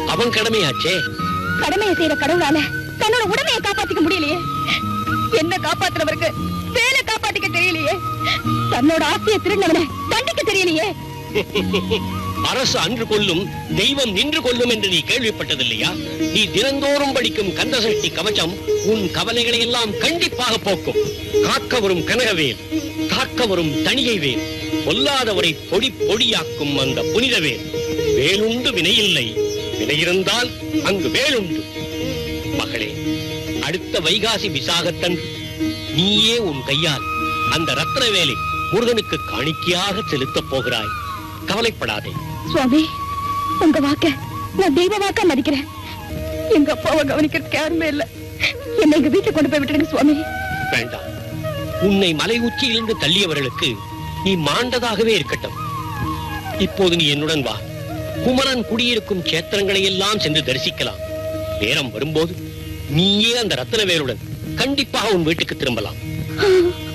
அவன் கடமையாச்சே கடமையை செய்யற கடவுளால தன்னோட உடமையை காப்பாத்திக்க முடியலையே என்ன காப்பாத்துறவருக்கு வேலை காப்பாத்திக்க தெரியலையே தன்னோட ஆசையை திருநவனை தண்டிக்க தெரியலையே அரசு அன்று கொல்லும் தெய்வம் நின்று கொல்லும் என்று நீ கேள்விப்பட்டதில்லையா நீ தினந்தோறும் படிக்கும் கந்தசஷ்டி கவச்சம் உன் கவலைகளை எல்லாம் கண்டிப்பாக போக்கும் காக்க வரும் கனகவேல் காக்க வரும் தணிகை வேல் பொல்லாதவரை பொடி பொடியாக்கும் அந்த புனித வேல் வேலுண்டு வினையில்லை வினையிருந்தால் அங்கு வேலுண்டு மகளே அடுத்த வைகாசி விசாகத்தன்று நீயே உன் கையால் அந்த ரத்ன வேலை முருகனுக்கு காணிக்கையாக செலுத்தப் போகிறாய் கவலைப்படாதே சுவாமி உங்க வாக்க நான் தெய்வ வாக்கா மதிக்கிறேன் எங்க அப்பாவை கவனிக்கிறதுக்கு யாருமே இல்ல என்னை எங்க வீட்டுல கொண்டு போய் விட்டுடுங்க சுவாமி வேண்டாம் உன்னை மலை உச்சியிலிருந்து தள்ளியவர்களுக்கு நீ மாண்டதாகவே இருக்கட்டும் இப்போது நீ என்னுடன் வா குமரன் குடியிருக்கும் கேத்திரங்களை எல்லாம் சென்று தரிசிக்கலாம் நேரம் வரும்போது நீயே அந்த ரத்னவேலுடன் கண்டிப்பாக உன் வீட்டுக்கு திரும்பலாம் ஆ,